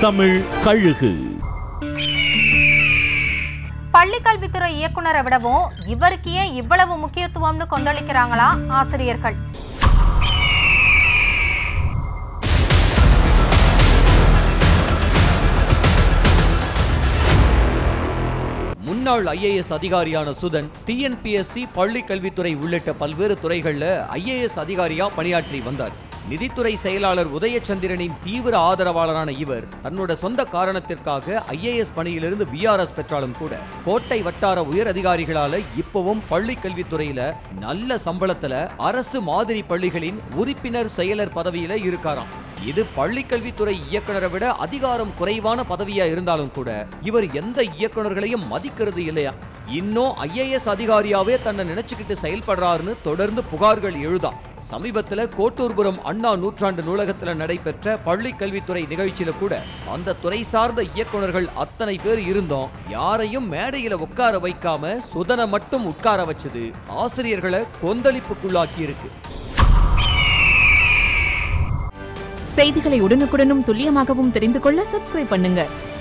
தமிழ் கழுகு பள்ளி கல்வித்துறை இயக்குனரை விடவும் இவருக்கு ஏன் இவ்வளவு முக்கியத்துவம்னு கொந்தளிக்கிறாங்களா ஆசிரியர்கள் முன்னாள் ஐஏஎஸ் அதிகாரியான சுதன் டிஎன்பிஎஸ்சி பள்ளி கல்வித்துறை உள்ளிட்ட பல்வேறு துறைகள்ல ஐஏஎஸ் அதிகாரியா பணியாற்றி வந்தார் நிதித்துறை செயலாளர் உதயச்சந்திரனின் தீவிர ஆதரவாளரான இவர் தன்னோட சொந்த காரணத்திற்காக ஐஏஎஸ் பணியிலிருந்து விஆர்எஸ் பெற்றாலும் கூட கோட்டை வட்டார உயர் அதிகாரிகளால இப்பவும் பள்ளி கல்வித்துறையில நல்ல சம்பளத்துல அரசு மாதிரி பள்ளிகளின் உறுப்பினர் செயலர் பதவியில இருக்காராம் இது பள்ளி கல்வித்துறை இயக்குனரை விட அதிகாரம் குறைவான பதவியா இருந்தாலும் கூட இவர் எந்த இயக்குனர்களையும் மதிக்கிறது இல்லையா இன்னும் ஐஏஎஸ் அதிகாரியாவே தன்னை நினைச்சுக்கிட்டு செயல்படுறாருன்னு தொடர்ந்து புகார்கள் எழுதா சமீபத்துல கோட்டூர்புரம் அண்ணா நூற்றாண்டு நூலகத்துல நடைபெற்ற பள்ளி கல்வித்துறை நிகழ்ச்சியில கூட அந்த துறை சார்ந்த இயக்குனர்கள் அத்தனை பேர் இருந்தோம் யாரையும் மேடையில உட்கார வைக்காம சுதனை மட்டும் உட்கார வச்சது ஆசிரியர்களை கொந்தளிப்புக்குள்ளாக்கி இருக்கு செய்திகளை உடனுக்குடனும் துல்லியமாகவும் தெரிந்து கொள்ள சப்ஸ்கிரைப் பண்ணுங்க